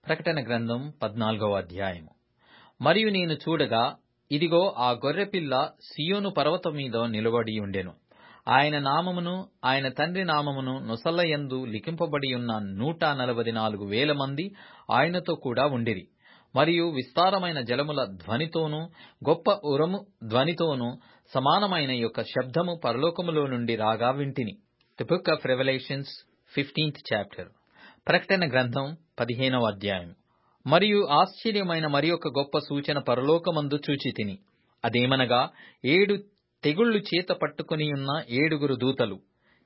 ప్రకటన గ్రంథం పద్నాలుగవ అధ్యాయము మరియు నేను చూడగా ఇదిగో ఆ గొర్రెపిల్ల సియోను పర్వతం మీద నిలబడి ఉండెను ఆయన నామమును ఆయన తండ్రి నామమును నొసలయందు లిఖింపబడి ఉన్న నూట నలభై నాలుగు వేల మంది ఆయనతో కూడా ఉండిరి మరియు విస్తారమైన జలముల ధ్వనితోనూ గొప్ప ఉరము ధ్వనితోనూ సమానమైన యొక్క శబ్దము పరలోకములో నుండి రాగా వింటిని the book of revelations fifteenth chapter ప్రకటన గ్రంథం పదిహేనవ అధ్యాయం మరియు ఆశ్చర్యమైన మరి ఒక గొప్ప సూచన పరలోకమందు చూచి తిని అదేమనగా ఏడు తెగుళ్లు చేత పట్టుకుని ఉన్న ఏడుగురు దూతలు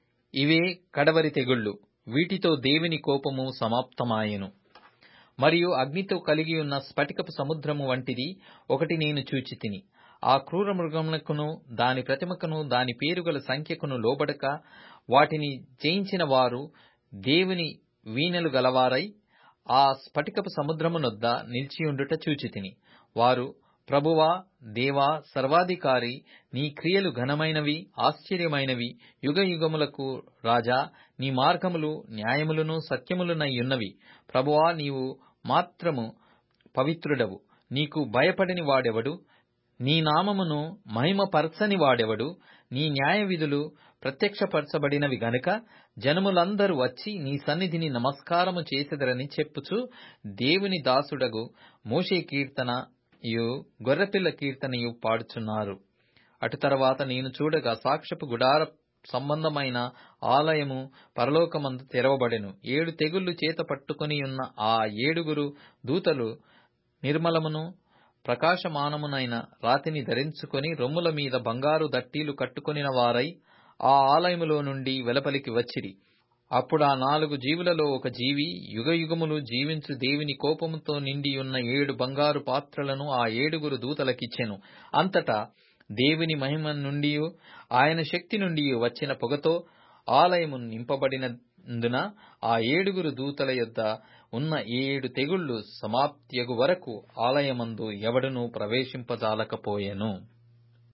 ఇవే కడవరి తెగుళ్లు వీటితో దేవుని కోపము సమాప్తమాయెను మరియు అగ్నితో కలిగి ఉన్న స్ఫటికపు సముద్రము వంటిది ఒకటి నేను చూచి తిని ఆ క్రూర మృగమునకును దాని ప్రతిమకును దాని పేరుగల సంఖ్యకును లోబడక వాటిని జయించిన వారు దేవుని వీణలు గలవారై ఆ స్ఫటికపు సముద్రమునొద్ద నిలిచియుండుట చూచితిని వారు ప్రభువా దేవా సర్వాధికారి నీ క్రియలు ఘనమైనవి ఆశ్చర్యమైనవి యుగ యుగములకు రాజా నీ మార్గములు న్యాయములను సత్యములునయ్యున్నవి ప్రభువా నీవు మాత్రము పవిత్రుడవు నీకు భయపడని వాడెవడు నీ నామమును మహిమపరచని వాడెవడు నీ న్యాయ విధులు ప్రత్యక్షపరచబడినవి గనుక జనములందరూ వచ్చి నీ సన్నిధిని నమస్కారము చేసెదరని చెప్పుచు దేవుని దాసుడగు మోషే కీర్తనయు గొర్రెపిల్ల కీర్తనయు పాడుచున్నారు అటు తర్వాత నేను చూడగా సాక్ష్యపు గుడార సంబంధమైన ఆలయము పరలోకమందు తెరవబడెను ఏడు తెగుళ్లు చేత పట్టుకుని ఉన్న ఆ ఏడుగురు దూతలు నిర్మలమును ప్రకాశమానమునైన రాతిని ధరించుకొని రొమ్ముల మీద బంగారు దట్టీలు కట్టుకొనిన వారై ఆ ఆలయములో నుండి వెలపలికి వచ్చిరి అప్పుడు ఆ నాలుగు జీవులలో ఒక జీవి యుగయుగములు జీవించు దేవుని కోపముతో నిండి ఉన్న ఏడు బంగారు పాత్రలను ఆ ఏడుగురు దూతలకిచ్చెను అంతటా దేవుని మహిమ నుండి ఆయన శక్తి నుండి వచ్చిన పొగతో ఆలయము నింపబడినందున ఆ ఏడుగురు దూతల యొద్ద ఉన్న ఏడు తెగుళ్లు సమాప్తియగు వరకు ఆలయమందు ఎవడునూ ప్రవేశింపజాలకపోయెను